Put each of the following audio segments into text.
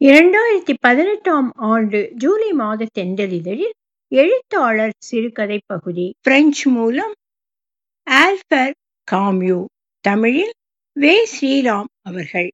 இரண்டாயிரத்தி பதினெட்டாம் ஆண்டு ஜூலை மாத தென்றலிதழில் எழுத்தாளர் சிறுகதை பகுதி பிரெஞ்சு மூலம் ஆல்பர் காம்யூ தமிழில் வே ஸ்ரீராம் அவர்கள்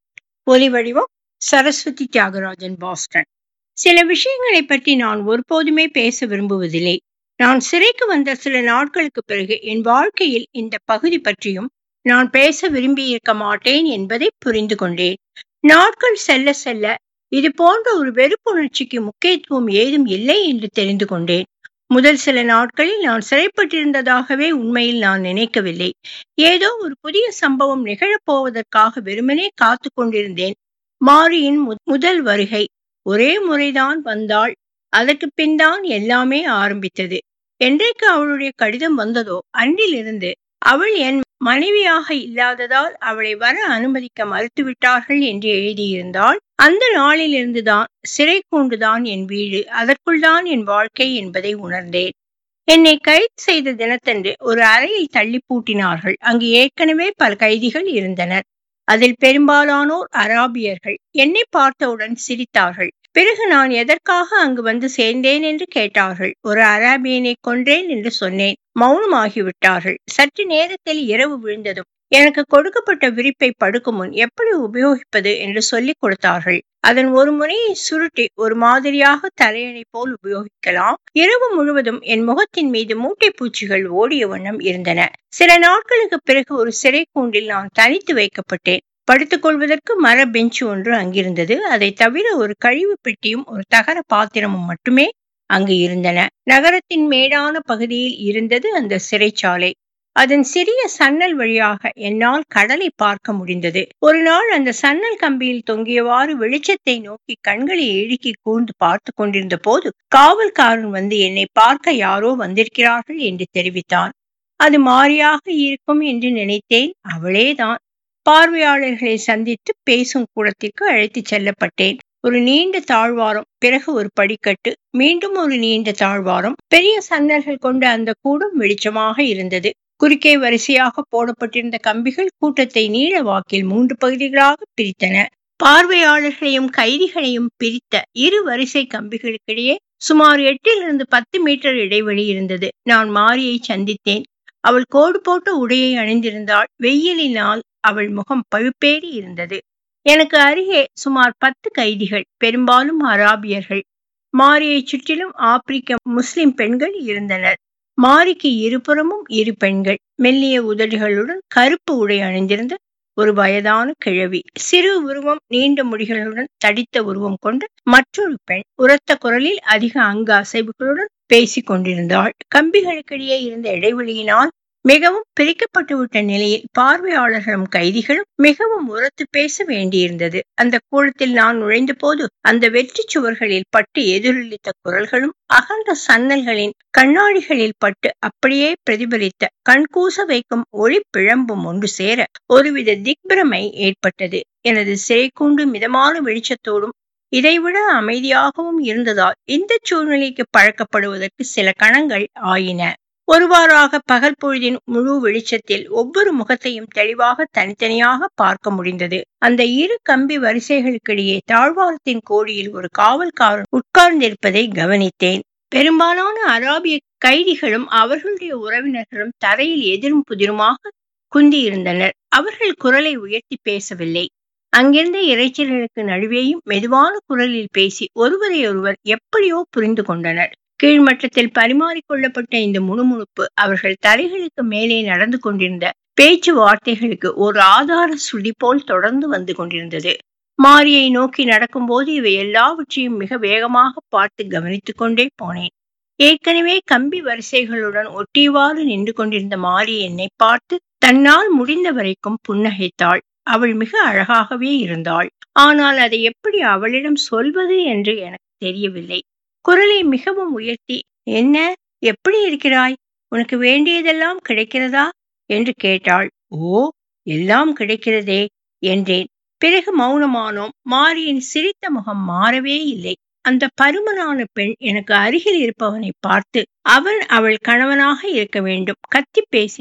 ஒலிவடிவம் சரஸ்வதி தியாகராஜன் பாஸ்டன் சில விஷயங்களை பற்றி நான் ஒருபோதுமே பேச விரும்புவதில்லை நான் சிறைக்கு வந்த சில நாட்களுக்கு பிறகு என் வாழ்க்கையில் இந்த பகுதி பற்றியும் நான் பேச விரும்பியிருக்க மாட்டேன் என்பதை புரிந்து கொண்டேன் நாட்கள் செல்ல செல்ல இது போன்ற ஒரு வெறுப்புணர்ச்சிக்கு முக்கியத்துவம் ஏதும் இல்லை என்று தெரிந்து கொண்டேன் முதல் சில நாட்களில் நான் சிறைப்பட்டிருந்ததாகவே உண்மையில் நான் நினைக்கவில்லை ஏதோ ஒரு புதிய சம்பவம் நிகழப்போவதற்காக வெறுமனே காத்து கொண்டிருந்தேன் மாரியின் முதல் வருகை ஒரே முறைதான் வந்தாள் அதற்கு பின் தான் எல்லாமே ஆரம்பித்தது என்றைக்கு அவளுடைய கடிதம் வந்ததோ அன்றிலிருந்து அவள் என் மனைவியாக இல்லாததால் அவளை வர அனுமதிக்க மறுத்துவிட்டார்கள் என்று எழுதியிருந்தால் அந்த நாளிலிருந்துதான் சிறை கூண்டுதான் என் வீடு அதற்குள் தான் என் வாழ்க்கை என்பதை உணர்ந்தேன் என்னை கைது செய்த தினத்தன்று ஒரு அறையில் தள்ளி பூட்டினார்கள் அங்கு ஏற்கனவே பல கைதிகள் இருந்தனர் அதில் பெரும்பாலானோர் அராபியர்கள் என்னை பார்த்தவுடன் சிரித்தார்கள் பிறகு நான் எதற்காக அங்கு வந்து சேர்ந்தேன் என்று கேட்டார்கள் ஒரு அராபியனை கொன்றேன் என்று சொன்னேன் மௌனமாகிவிட்டார்கள் சற்று நேரத்தில் இரவு விழுந்ததும் எனக்கு கொடுக்கப்பட்ட விரிப்பை படுக்கும் முன் எப்படி உபயோகிப்பது என்று சொல்லிக் கொடுத்தார்கள் அதன் ஒரு முனையை சுருட்டி ஒரு மாதிரியாக தலையணை போல் உபயோகிக்கலாம் இரவு முழுவதும் என் முகத்தின் மீது மூட்டை பூச்சிகள் ஓடிய வண்ணம் இருந்தன சில நாட்களுக்கு பிறகு ஒரு சிறை கூண்டில் நான் தனித்து வைக்கப்பட்டேன் படுத்துக் கொள்வதற்கு மர பெஞ்சு ஒன்று அங்கிருந்தது அதை தவிர ஒரு கழிவு பெட்டியும் ஒரு தகர பாத்திரமும் மட்டுமே அங்கு இருந்தன நகரத்தின் மேடான பகுதியில் இருந்தது அந்த சிறைச்சாலை அதன் சிறிய சன்னல் வழியாக என்னால் கடலை பார்க்க முடிந்தது ஒரு நாள் அந்த சன்னல் கம்பியில் தொங்கியவாறு வெளிச்சத்தை நோக்கி கண்களை இழுக்கி கூர்ந்து பார்த்து கொண்டிருந்த போது காவல்காரன் வந்து என்னை பார்க்க யாரோ வந்திருக்கிறார்கள் என்று தெரிவித்தான் அது மாறியாக இருக்கும் என்று நினைத்தேன் அவளேதான் பார்வையாளர்களை சந்தித்து பேசும் கூடத்திற்கு அழைத்து செல்லப்பட்டேன் ஒரு நீண்ட தாழ்வாரம் பிறகு ஒரு படிக்கட்டு மீண்டும் ஒரு நீண்ட தாழ்வாரம் பெரிய சன்னல்கள் கொண்ட அந்த கூடம் வெளிச்சமாக இருந்தது குறுக்கே வரிசையாக போடப்பட்டிருந்த கம்பிகள் கூட்டத்தை நீள வாக்கில் மூன்று பகுதிகளாக பிரித்தன பார்வையாளர்களையும் கைதிகளையும் பிரித்த இரு வரிசை கம்பிகளுக்கிடையே சுமார் எட்டிலிருந்து பத்து மீட்டர் இடைவெளி இருந்தது நான் மாரியை சந்தித்தேன் அவள் கோடு போட்ட உடையை அணிந்திருந்தாள் வெயிலினால் அவள் முகம் பழுப்பேறி இருந்தது எனக்கு அருகே சுமார் பத்து கைதிகள் பெரும்பாலும் அராபியர்கள் மாரியை சுற்றிலும் ஆப்பிரிக்க முஸ்லிம் பெண்கள் இருந்தனர் மாரிக்கு இருபுறமும் இரு பெண்கள் மெல்லிய உதடுகளுடன் கருப்பு உடை அணிந்திருந்த ஒரு வயதான கிழவி சிறு உருவம் நீண்ட முடிகளுடன் தடித்த உருவம் கொண்ட மற்றொரு பெண் உரத்த குரலில் அதிக அங்க அசைவுகளுடன் பேசிக் கொண்டிருந்தாள் கம்பிகளுக்கிடையே இருந்த இடைவெளியினால் மிகவும் பிரிக்கப்பட்டு விட்ட நிலையில் பார்வையாளர்களும் கைதிகளும் மிகவும் உரத்து பேச வேண்டியிருந்தது அந்த கூடத்தில் நான் நுழைந்த போது அந்த வெற்றி சுவர்களில் பட்டு எதிரொலித்த குரல்களும் அகன்ற சன்னல்களின் கண்ணாடிகளில் பட்டு அப்படியே பிரதிபலித்த கண்கூச வைக்கும் ஒளி பிழம்பும் ஒன்று சேர ஒருவித திக்பிரமை ஏற்பட்டது எனது சிறைக்கூண்டு மிதமான வெளிச்சத்தோடும் இதைவிட அமைதியாகவும் இருந்ததால் இந்த சூழ்நிலைக்கு பழக்கப்படுவதற்கு சில கணங்கள் ஆயின ஒருவாறாக பகல் பொழுதின் முழு வெளிச்சத்தில் ஒவ்வொரு முகத்தையும் தெளிவாக தனித்தனியாக பார்க்க முடிந்தது அந்த இரு கம்பி வரிசைகளுக்கிடையே தாழ்வாரத்தின் கோடியில் ஒரு காவல்காரன் உட்கார்ந்திருப்பதை கவனித்தேன் பெரும்பாலான அராபிய கைதிகளும் அவர்களுடைய உறவினர்களும் தரையில் எதிரும் புதிருமாக குந்தியிருந்தனர் அவர்கள் குரலை உயர்த்தி பேசவில்லை அங்கிருந்த இறைச்சல்களுக்கு நடுவேயும் மெதுவான குரலில் பேசி ஒருவரையொருவர் எப்படியோ புரிந்து கொண்டனர் கீழ்மட்டத்தில் பரிமாறிக்கொள்ளப்பட்ட இந்த முணுமுணுப்பு அவர்கள் தலைகளுக்கு மேலே நடந்து கொண்டிருந்த பேச்சு வார்த்தைகளுக்கு ஒரு ஆதார சுடி போல் தொடர்ந்து வந்து கொண்டிருந்தது மாரியை நோக்கி நடக்கும்போது இவை எல்லாவற்றையும் மிக வேகமாக பார்த்து கவனித்துக் கொண்டே போனேன் ஏற்கனவே கம்பி வரிசைகளுடன் ஒட்டியவாறு நின்று கொண்டிருந்த மாரி என்னை பார்த்து தன்னால் முடிந்த வரைக்கும் புன்னகைத்தாள் அவள் மிக அழகாகவே இருந்தாள் ஆனால் அதை எப்படி அவளிடம் சொல்வது என்று எனக்கு தெரியவில்லை குரலை மிகவும் உயர்த்தி என்ன எப்படி இருக்கிறாய் உனக்கு வேண்டியதெல்லாம் கிடைக்கிறதா என்று கேட்டாள் ஓ எல்லாம் கிடைக்கிறதே என்றேன் பிறகு மௌனமானோம் மாரியின் சிரித்த முகம் மாறவே இல்லை அந்த பருமனான பெண் எனக்கு அருகில் இருப்பவனை பார்த்து அவன் அவள் கணவனாக இருக்க வேண்டும் கத்தி பேசினாள்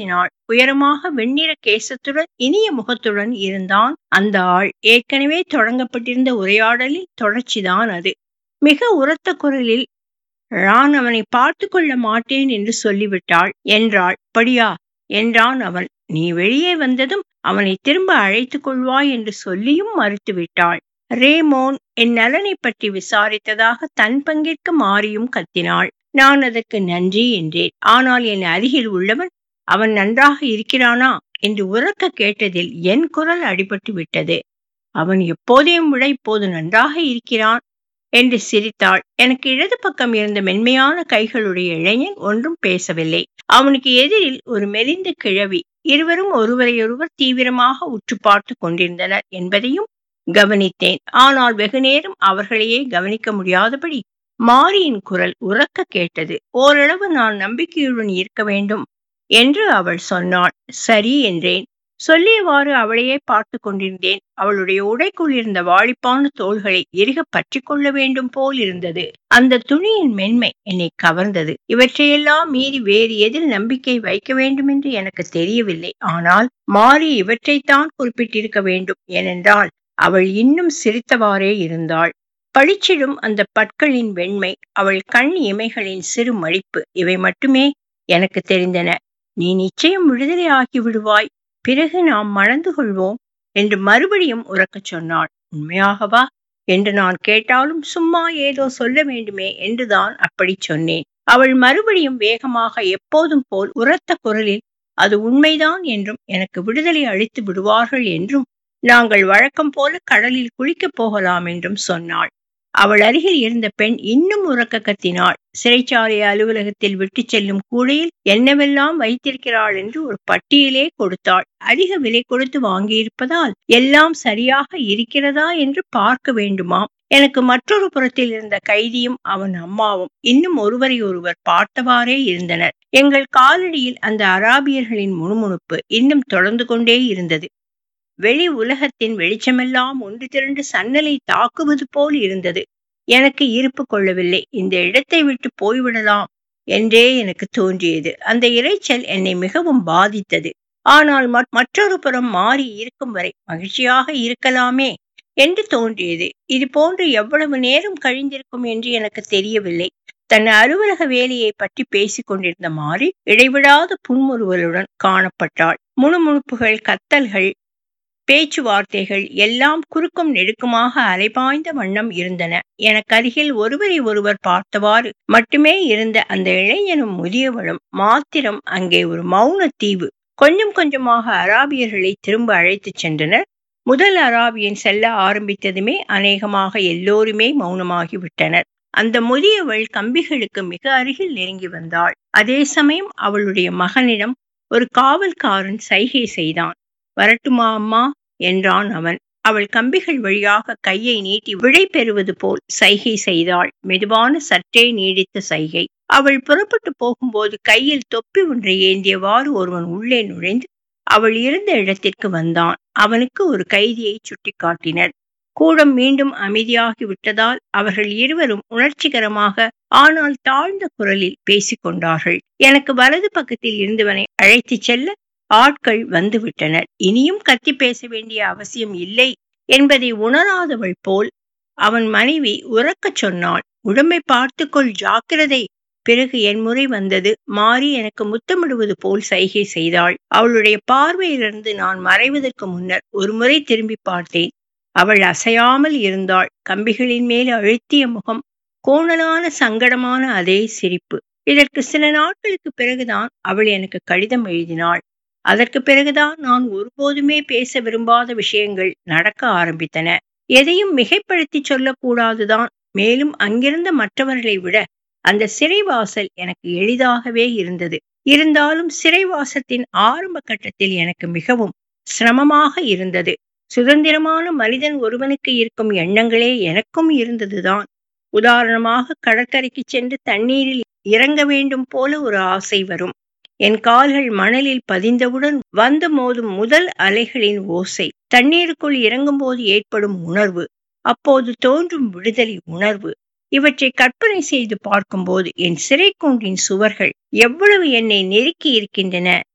உயரமாக வெண்ணிற கேசத்துடன் இனிய முகத்துடன் இருந்தான் அந்த ஆள் ஏற்கனவே தொடங்கப்பட்டிருந்த உரையாடலில் தொடர்ச்சிதான் அது மிக உரத்த குரலில் நான் அவனை பார்த்து கொள்ள மாட்டேன் என்று சொல்லிவிட்டாள் என்றாள் படியா என்றான் அவன் நீ வெளியே வந்ததும் அவனை திரும்ப அழைத்துக் கொள்வாய் என்று சொல்லியும் மறுத்துவிட்டாள் ரேமோன் என் நலனை பற்றி விசாரித்ததாக தன் பங்கிற்கு மாறியும் கத்தினாள் நான் அதற்கு நன்றி என்றேன் ஆனால் என் அருகில் உள்ளவன் அவன் நன்றாக இருக்கிறானா என்று உறக்க கேட்டதில் என் குரல் அடிபட்டு விட்டது அவன் எப்போதையும் விட இப்போது நன்றாக இருக்கிறான் என்று சிரித்தாள் எனக்கு இடது பக்கம் இருந்த மென்மையான கைகளுடைய இளைஞன் ஒன்றும் பேசவில்லை அவனுக்கு எதிரில் ஒரு மெலிந்த கிழவி இருவரும் ஒருவரையொருவர் தீவிரமாக உற்று பார்த்து கொண்டிருந்தனர் என்பதையும் கவனித்தேன் ஆனால் வெகுநேரம் அவர்களையே கவனிக்க முடியாதபடி மாரியின் குரல் உறக்க கேட்டது ஓரளவு நான் நம்பிக்கையுடன் இருக்க வேண்டும் என்று அவள் சொன்னாள் சரி என்றேன் சொல்லியவாறு அவளையே பார்த்து கொண்டிருந்தேன் அவளுடைய உடைக்குள் இருந்த வாழிப்பான தோள்களை இறுக பற்றி கொள்ள வேண்டும் போல் இருந்தது அந்த துணியின் மென்மை என்னை கவர்ந்தது இவற்றையெல்லாம் மீறி வேறு எதில் நம்பிக்கை வைக்க வேண்டும் என்று எனக்கு தெரியவில்லை ஆனால் மாறி இவற்றைத்தான் குறிப்பிட்டிருக்க வேண்டும் ஏனென்றால் அவள் இன்னும் சிரித்தவாறே இருந்தாள் பளிச்சிடும் அந்த பற்களின் வெண்மை அவள் கண் இமைகளின் சிறு மடிப்பு இவை மட்டுமே எனக்கு தெரிந்தன நீ நிச்சயம் விடுதலை ஆகி விடுவாய் பிறகு நாம் மணந்து கொள்வோம் என்று மறுபடியும் உறக்கச் சொன்னாள் உண்மையாகவா என்று நான் கேட்டாலும் சும்மா ஏதோ சொல்ல வேண்டுமே என்றுதான் அப்படி சொன்னேன் அவள் மறுபடியும் வேகமாக எப்போதும் போல் உரத்த குரலில் அது உண்மைதான் என்றும் எனக்கு விடுதலை அளித்து விடுவார்கள் என்றும் நாங்கள் வழக்கம் போல கடலில் குளிக்கப் போகலாம் என்றும் சொன்னாள் அவள் அருகில் இருந்த பெண் இன்னும் உறக்க கத்தினாள் சிறைச்சாலை அலுவலகத்தில் விட்டு செல்லும் கூடையில் என்னவெல்லாம் வைத்திருக்கிறாள் என்று ஒரு பட்டியலே கொடுத்தாள் அதிக விலை கொடுத்து வாங்கியிருப்பதால் எல்லாம் சரியாக இருக்கிறதா என்று பார்க்க வேண்டுமாம் எனக்கு மற்றொரு புறத்தில் இருந்த கைதியும் அவன் அம்மாவும் இன்னும் ஒருவரை ஒருவர் பார்த்தவாறே இருந்தனர் எங்கள் காலடியில் அந்த அராபியர்களின் முணுமுணுப்பு இன்னும் தொடர்ந்து கொண்டே இருந்தது வெளி உலகத்தின் வெளிச்சமெல்லாம் ஒன்று திரண்டு சன்னலை தாக்குவது போல் இருந்தது எனக்கு இருப்பு கொள்ளவில்லை இந்த இடத்தை விட்டு போய்விடலாம் என்றே எனக்கு தோன்றியது அந்த இறைச்சல் என்னை மிகவும் பாதித்தது ஆனால் மற்றொரு புறம் மாறி இருக்கும் வரை மகிழ்ச்சியாக இருக்கலாமே என்று தோன்றியது இது போன்று எவ்வளவு நேரம் கழிந்திருக்கும் என்று எனக்கு தெரியவில்லை தன் அலுவலக வேலையை பற்றி பேசிக் கொண்டிருந்த மாறி இடைவிடாத புன்முறுவலுடன் காணப்பட்டாள் முணுமுணுப்புகள் கத்தல்கள் பேச்சுவார்த்தைகள் எல்லாம் குறுக்கும் நெடுக்குமாக அலைபாய்ந்த வண்ணம் இருந்தன எனக்கு அருகில் ஒருவரை ஒருவர் பார்த்தவாறு மட்டுமே இருந்த அந்த இளைஞனும் முதியவளும் மாத்திரம் அங்கே ஒரு மௌன தீவு கொஞ்சம் கொஞ்சமாக அராபியர்களை திரும்ப அழைத்துச் சென்றனர் முதல் அராபியன் செல்ல ஆரம்பித்ததுமே அநேகமாக எல்லோருமே மௌனமாகி விட்டனர் அந்த முதியவள் கம்பிகளுக்கு மிக அருகில் நெருங்கி வந்தாள் அதே சமயம் அவளுடைய மகனிடம் ஒரு காவல்காரன் சைகை செய்தான் வரட்டுமா அம்மா என்றான் அவன் அவள் கம்பிகள் வழியாக கையை நீட்டி விடை பெறுவது போல் சைகை செய்தாள் மெதுவான சற்றே நீடித்த சைகை அவள் புறப்பட்டு போகும்போது கையில் தொப்பி ஒன்றை ஏந்தியவாறு ஒருவன் உள்ளே நுழைந்து அவள் இருந்த இடத்திற்கு வந்தான் அவனுக்கு ஒரு கைதியை சுட்டிக்காட்டினர் கூடம் மீண்டும் அமைதியாகி விட்டதால் அவர்கள் இருவரும் உணர்ச்சிகரமாக ஆனால் தாழ்ந்த குரலில் பேசிக்கொண்டார்கள் எனக்கு வலது பக்கத்தில் இருந்தவனை அழைத்துச் செல்ல ஆட்கள் வந்துவிட்டனர் இனியும் கத்தி பேச வேண்டிய அவசியம் இல்லை என்பதை உணராதவள் போல் அவன் மனைவி உறக்கச் சொன்னாள் உடம்பை பார்த்துக்கொள் ஜாக்கிரதை பிறகு என் முறை வந்தது மாறி எனக்கு முத்தமிடுவது போல் சைகை செய்தாள் அவளுடைய பார்வையிலிருந்து நான் மறைவதற்கு முன்னர் ஒரு முறை திரும்பி பார்த்தேன் அவள் அசையாமல் இருந்தாள் கம்பிகளின் மேல் அழுத்திய முகம் கோணலான சங்கடமான அதே சிரிப்பு இதற்கு சில நாட்களுக்கு பிறகுதான் அவள் எனக்கு கடிதம் எழுதினாள் அதற்கு பிறகுதான் நான் ஒருபோதுமே பேச விரும்பாத விஷயங்கள் நடக்க ஆரம்பித்தன எதையும் மிகைப்படுத்தி சொல்லக்கூடாதுதான் மேலும் அங்கிருந்த மற்றவர்களை விட அந்த சிறைவாசல் எனக்கு எளிதாகவே இருந்தது இருந்தாலும் சிறைவாசத்தின் ஆரம்ப கட்டத்தில் எனக்கு மிகவும் சிரமமாக இருந்தது சுதந்திரமான மனிதன் ஒருவனுக்கு இருக்கும் எண்ணங்களே எனக்கும் இருந்ததுதான் உதாரணமாக கடற்கரைக்கு சென்று தண்ணீரில் இறங்க வேண்டும் போல ஒரு ஆசை வரும் என் கால்கள் மணலில் பதிந்தவுடன் வந்து மோதும் முதல் அலைகளின் ஓசை தண்ணீருக்குள் இறங்கும் போது ஏற்படும் உணர்வு அப்போது தோன்றும் விடுதலை உணர்வு இவற்றை கற்பனை செய்து பார்க்கும்போது என் சிறை கூண்டின் சுவர்கள் எவ்வளவு என்னை நெருக்கி இருக்கின்றன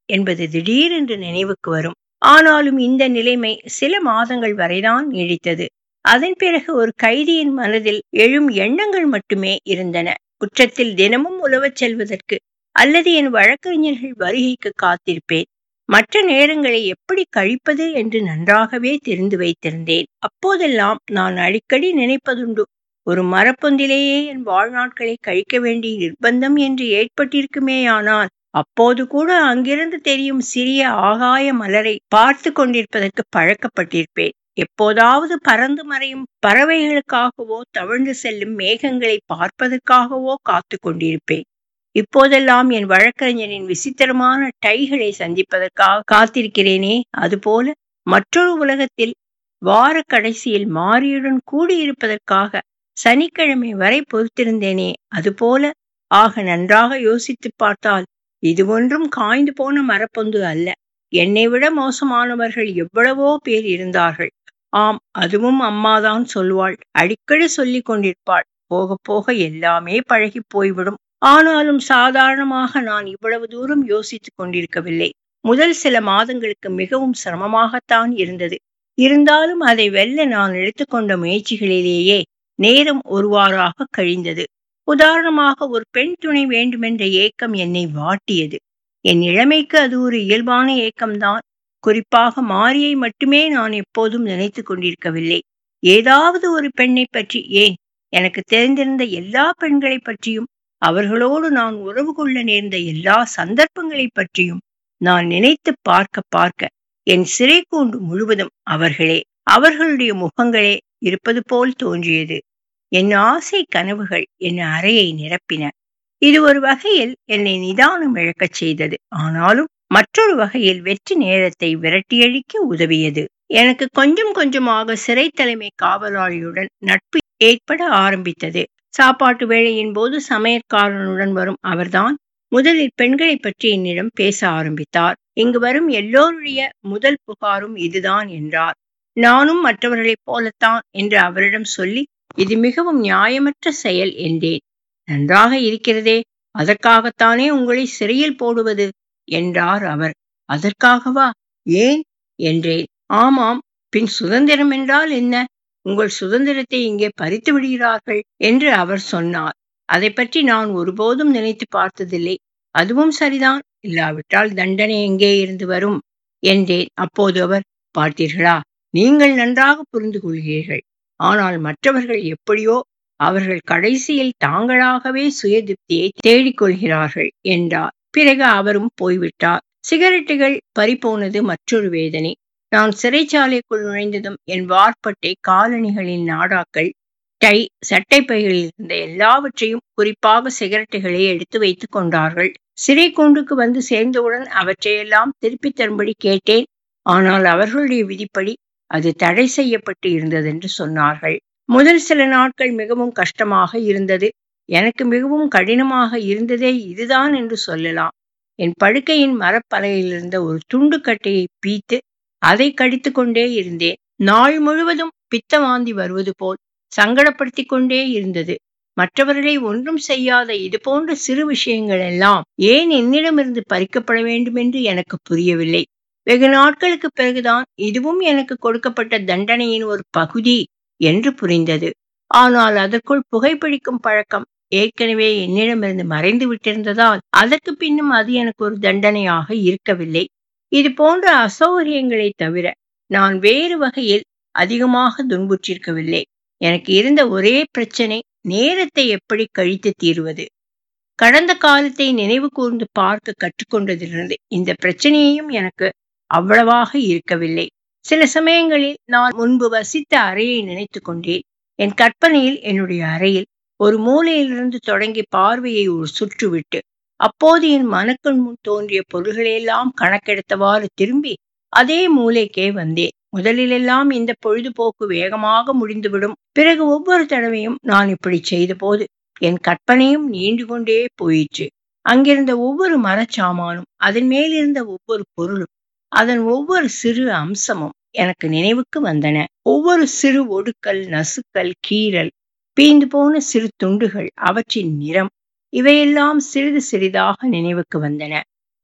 என்பது திடீரென்று நினைவுக்கு வரும் ஆனாலும் இந்த நிலைமை சில மாதங்கள் வரைதான் நீடித்தது அதன் பிறகு ஒரு கைதியின் மனதில் எழும் எண்ணங்கள் மட்டுமே இருந்தன குற்றத்தில் தினமும் உழவச் செல்வதற்கு அல்லது என் வழக்கறிஞர்கள் வருகைக்கு காத்திருப்பேன் மற்ற நேரங்களை எப்படி கழிப்பது என்று நன்றாகவே தெரிந்து வைத்திருந்தேன் அப்போதெல்லாம் நான் அடிக்கடி நினைப்பதுண்டு ஒரு மரப்பொந்திலேயே என் வாழ்நாட்களை கழிக்க வேண்டிய நிர்பந்தம் என்று ஏற்பட்டிருக்குமேயானால் அப்போது கூட அங்கிருந்து தெரியும் சிறிய ஆகாய மலரை பார்த்து கொண்டிருப்பதற்கு பழக்கப்பட்டிருப்பேன் எப்போதாவது பறந்து மறையும் பறவைகளுக்காகவோ தவழ்ந்து செல்லும் மேகங்களை பார்ப்பதற்காகவோ காத்து கொண்டிருப்பேன் இப்போதெல்லாம் என் வழக்கறிஞரின் விசித்திரமான டைகளை சந்திப்பதற்காக காத்திருக்கிறேனே அதுபோல மற்றொரு உலகத்தில் வார கடைசியில் மாரியுடன் கூடியிருப்பதற்காக சனிக்கிழமை வரை பொறுத்திருந்தேனே அதுபோல ஆக நன்றாக யோசித்து பார்த்தால் இது ஒன்றும் காய்ந்து போன மரப்பொந்து அல்ல என்னை விட மோசமானவர்கள் எவ்வளவோ பேர் இருந்தார்கள் ஆம் அதுவும் அம்மாதான் சொல்வாள் அடிக்கடி சொல்லிக் கொண்டிருப்பாள் போக போக எல்லாமே பழகி போய்விடும் ஆனாலும் சாதாரணமாக நான் இவ்வளவு தூரம் யோசித்துக் கொண்டிருக்கவில்லை முதல் சில மாதங்களுக்கு மிகவும் சிரமமாகத்தான் இருந்தது இருந்தாலும் அதை வெல்ல நான் எடுத்துக்கொண்ட முயற்சிகளிலேயே நேரம் ஒருவாறாக கழிந்தது உதாரணமாக ஒரு பெண் துணை வேண்டுமென்ற ஏக்கம் என்னை வாட்டியது என் இளமைக்கு அது ஒரு இயல்பான ஏக்கம்தான் குறிப்பாக மாரியை மட்டுமே நான் எப்போதும் நினைத்து கொண்டிருக்கவில்லை ஏதாவது ஒரு பெண்ணை பற்றி ஏன் எனக்கு தெரிந்திருந்த எல்லா பெண்களை பற்றியும் அவர்களோடு நான் உறவு கொள்ள நேர்ந்த எல்லா சந்தர்ப்பங்களை பற்றியும் நான் நினைத்து பார்க்க பார்க்க என் சிறை கூண்டு முழுவதும் அவர்களே அவர்களுடைய முகங்களே இருப்பது போல் தோன்றியது என் ஆசை கனவுகள் என் அறையை நிரப்பின இது ஒரு வகையில் என்னை நிதானம் இழக்கச் செய்தது ஆனாலும் மற்றொரு வகையில் வெற்றி நேரத்தை விரட்டியழிக்க உதவியது எனக்கு கொஞ்சம் கொஞ்சமாக சிறை தலைமை காவலாளியுடன் நட்பு ஏற்பட ஆரம்பித்தது சாப்பாட்டு வேளையின் போது சமையற்காரனுடன் வரும் அவர்தான் முதலில் பெண்களை பற்றி என்னிடம் பேச ஆரம்பித்தார் இங்கு வரும் எல்லோருடைய முதல் புகாரும் இதுதான் என்றார் நானும் மற்றவர்களைப் போலத்தான் என்று அவரிடம் சொல்லி இது மிகவும் நியாயமற்ற செயல் என்றேன் நன்றாக இருக்கிறதே அதற்காகத்தானே உங்களை சிறையில் போடுவது என்றார் அவர் அதற்காகவா ஏன் என்றேன் ஆமாம் பின் சுதந்திரம் என்றால் என்ன உங்கள் சுதந்திரத்தை இங்கே பறித்து விடுகிறார்கள் என்று அவர் சொன்னார் அதை பற்றி நான் ஒருபோதும் நினைத்து பார்த்ததில்லை அதுவும் சரிதான் இல்லாவிட்டால் தண்டனை எங்கே இருந்து வரும் என்றேன் அப்போது அவர் பார்த்தீர்களா நீங்கள் நன்றாக புரிந்து கொள்கிறீர்கள் ஆனால் மற்றவர்கள் எப்படியோ அவர்கள் கடைசியில் தாங்களாகவே சுயதிப்தியை தேடிக்கொள்கிறார்கள் என்றார் பிறகு அவரும் போய்விட்டார் சிகரெட்டுகள் பறிபோனது மற்றொரு வேதனை நான் சிறைச்சாலைக்குள் நுழைந்ததும் என் வார்பட்டை காலணிகளின் நாடாக்கள் டை சட்டை பைகளில் இருந்த எல்லாவற்றையும் குறிப்பாக சிகரெட்டுகளை எடுத்து வைத்துக் கொண்டார்கள் சிறை கூண்டுக்கு வந்து சேர்ந்தவுடன் அவற்றையெல்லாம் திருப்பி தரும்படி கேட்டேன் ஆனால் அவர்களுடைய விதிப்படி அது தடை செய்யப்பட்டு இருந்ததென்று சொன்னார்கள் முதல் சில நாட்கள் மிகவும் கஷ்டமாக இருந்தது எனக்கு மிகவும் கடினமாக இருந்ததே இதுதான் என்று சொல்லலாம் என் படுக்கையின் மரப்பலையில் இருந்த ஒரு துண்டு கட்டையை பீத்து அதை கடித்து கொண்டே இருந்தேன் நாள் முழுவதும் பித்தவாந்தி வருவது போல் சங்கடப்படுத்தி கொண்டே இருந்தது மற்றவர்களை ஒன்றும் செய்யாத இது போன்ற சிறு விஷயங்கள் எல்லாம் ஏன் என்னிடமிருந்து பறிக்கப்பட வேண்டும் என்று எனக்கு புரியவில்லை வெகு நாட்களுக்கு பிறகுதான் இதுவும் எனக்கு கொடுக்கப்பட்ட தண்டனையின் ஒரு பகுதி என்று புரிந்தது ஆனால் அதற்குள் புகைப்பிடிக்கும் பழக்கம் ஏற்கனவே என்னிடமிருந்து மறைந்து விட்டிருந்ததால் அதற்கு பின்னும் அது எனக்கு ஒரு தண்டனையாக இருக்கவில்லை இது போன்ற அசௌகரியங்களை தவிர நான் வேறு வகையில் அதிகமாக துன்புற்றிருக்கவில்லை எனக்கு இருந்த ஒரே பிரச்சனை நேரத்தை எப்படி கழித்து தீர்வது கடந்த காலத்தை நினைவு கூர்ந்து பார்க்க கற்றுக்கொண்டதிலிருந்து இந்த பிரச்சனையையும் எனக்கு அவ்வளவாக இருக்கவில்லை சில சமயங்களில் நான் முன்பு வசித்த அறையை நினைத்து கொண்டேன் என் கற்பனையில் என்னுடைய அறையில் ஒரு மூலையிலிருந்து தொடங்கி பார்வையை ஒரு சுற்று விட்டு அப்போது என் மனக்கண் முன் தோன்றிய பொருள்களையெல்லாம் கணக்கெடுத்தவாறு திரும்பி அதே மூலைக்கே வந்தேன் முதலிலெல்லாம் இந்த பொழுதுபோக்கு வேகமாக முடிந்துவிடும் பிறகு ஒவ்வொரு தடவையும் நான் இப்படி செய்த போது என் கற்பனையும் நீண்டு கொண்டே போயிற்று அங்கிருந்த ஒவ்வொரு மரச்சாமானும் அதன் மேலிருந்த ஒவ்வொரு பொருளும் அதன் ஒவ்வொரு சிறு அம்சமும் எனக்கு நினைவுக்கு வந்தன ஒவ்வொரு சிறு ஒடுக்கல் நசுக்கல் கீறல் பீந்து போன சிறு துண்டுகள் அவற்றின் நிறம் இவையெல்லாம் சிறிது சிறிதாக நினைவுக்கு வந்தன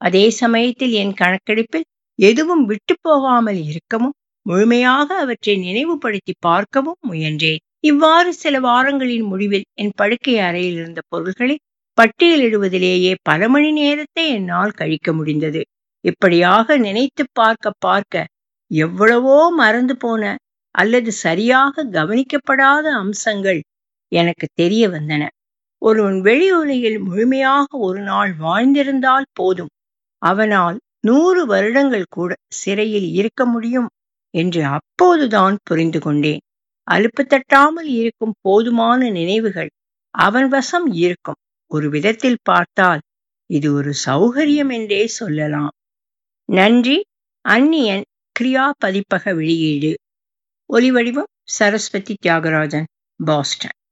அதே சமயத்தில் என் கணக்கெடுப்பில் எதுவும் விட்டு போகாமல் இருக்கவும் முழுமையாக அவற்றை நினைவுபடுத்தி பார்க்கவும் முயன்றேன் இவ்வாறு சில வாரங்களின் முடிவில் என் படுக்கை அறையில் இருந்த பொருள்களை பட்டியலிடுவதிலேயே பல மணி நேரத்தை என்னால் கழிக்க முடிந்தது இப்படியாக நினைத்து பார்க்க பார்க்க எவ்வளவோ மறந்து போன அல்லது சரியாக கவனிக்கப்படாத அம்சங்கள் எனக்கு தெரிய வந்தன ஒருவன் வெளி உலகில் முழுமையாக ஒரு நாள் வாழ்ந்திருந்தால் போதும் அவனால் நூறு வருடங்கள் கூட சிறையில் இருக்க முடியும் என்று அப்போதுதான் புரிந்து கொண்டேன் அலுப்பு தட்டாமல் இருக்கும் போதுமான நினைவுகள் அவன் வசம் இருக்கும் ஒரு விதத்தில் பார்த்தால் இது ஒரு சௌகரியம் என்றே சொல்லலாம் நன்றி அந்நியன் கிரியா பதிப்பக வெளியீடு ஒலிவடிவம் சரஸ்வதி தியாகராஜன் பாஸ்டன்